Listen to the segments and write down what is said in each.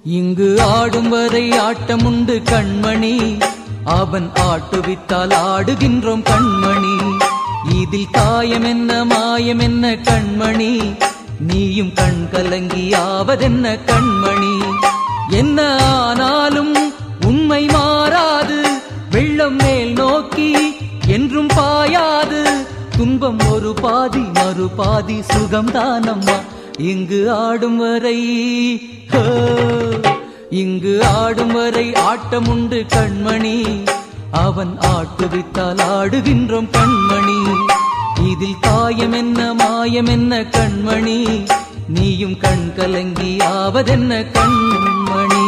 இங்கு ஆடும் வரை ஆட்டமுண்டு கண்மணி அவன் ஆட்டுவித்தால் ஆடுகின்றோம் கண்மணி இதில் காயம் என்ன மாயம் என்ன கண்மணி நீயும் கண் கலங்கி ஆவதென்ன கண்மணி என்ன ஆனாலும் உண்மை மாறாது வெள்ளம் மேல் நோக்கி என்றும் பாயாது துன்பம் ஒரு பாதி மறு பாதி சுகம் தானம்மா இங்கு ஆடும் வரை ஹோ, இங்கு ஆடும் வரை ஆட்டமுண்டு கண்மணி அவன் ஆட்டுவித்தால் ஆடுகின்றோம் கண்மணி இதில் காயம் என்ன மாயம் என்ன கண்மணி நீயும் கண் கலங்கி ஆவதென்ன கண்மணி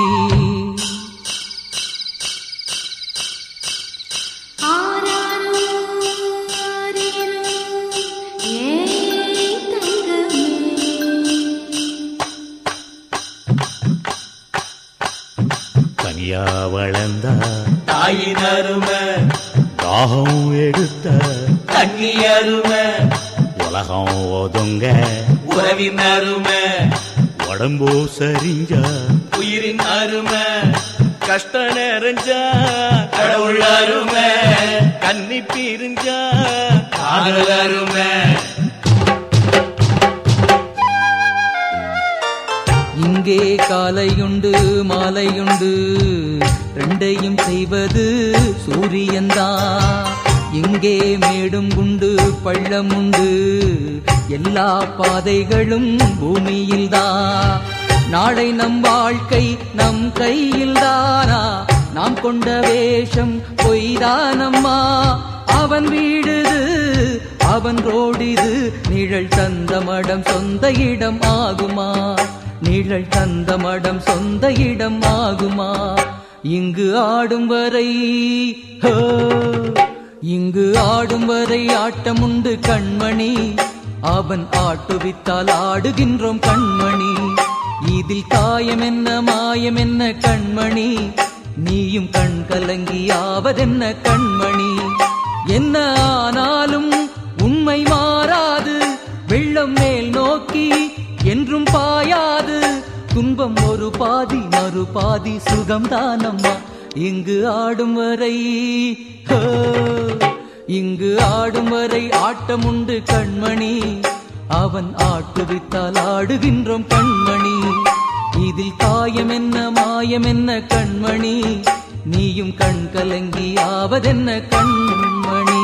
ஆராரோ ஆரீரோ ஏய் தங்கமே தனியா வளர்ந்த தாயின் அருமை தாகம் எடுத்த தண்ணி அருமை உலகம் ஒதுங்க உறவின் அருமை உடம்போ சரிஞ்ச உயிரின் அருமை கஷ்ட நிறைஞ்சா கடவுள் அருமை கன்னி பிரிஞ்சா காதல் அருமை இங்கே காலையுண்டு மாலையுண்டு ரெண்டையும் செய்வது சூரியன்தான் இங்கே மேடும் குண்டு பள்ளம் உண்டு எல்லா பாதைகளும் பூமியில்தான் நாளை நம் வாழ்க்கை நம் கையில்தானா நாம் கொண்ட வேஷம் பொய்தானம்மா அவன் வீடுது அவன் ரோடிது நிழல் தந்த மடம் சொந்த இடம் ஆகுமா நிழல் தந்த மடம் சொந்த இடம் ஆகுமா இங்கு ஆடும் வரை ஹோ, இங்கு ஆடும் வரை ஆட்டமுண்டு கண்மணி அவன் ஆட்டுவித்தால் ஆடுகின்றோம் கண்மணி இதில் காயம் என்ன மாயம் என்ன கண்மணி நீயும் கண் கலங்கி ஆவதென்ன கண்மணி என்ன ஆனாலும் உண்மை மாறாது வெள்ளம் மேல் நோக்கி என்றும் பாயாது துன்பம் ஒரு பாதி மறு பாதி சுகம் தானம்மா இங்கு ஆடும் வரை ஹோ, இங்கு ஆடும் வரை ஆட்டமுண்டு கண்மணி அவன் ஆட்டுவித்தால் ஆடுகின்றோம் கண்மணி இதில் காயம் என்ன மாயம் என்ன கண்மணி நீயும் கண் கலங்கி ஆவதென்ன கண்மணி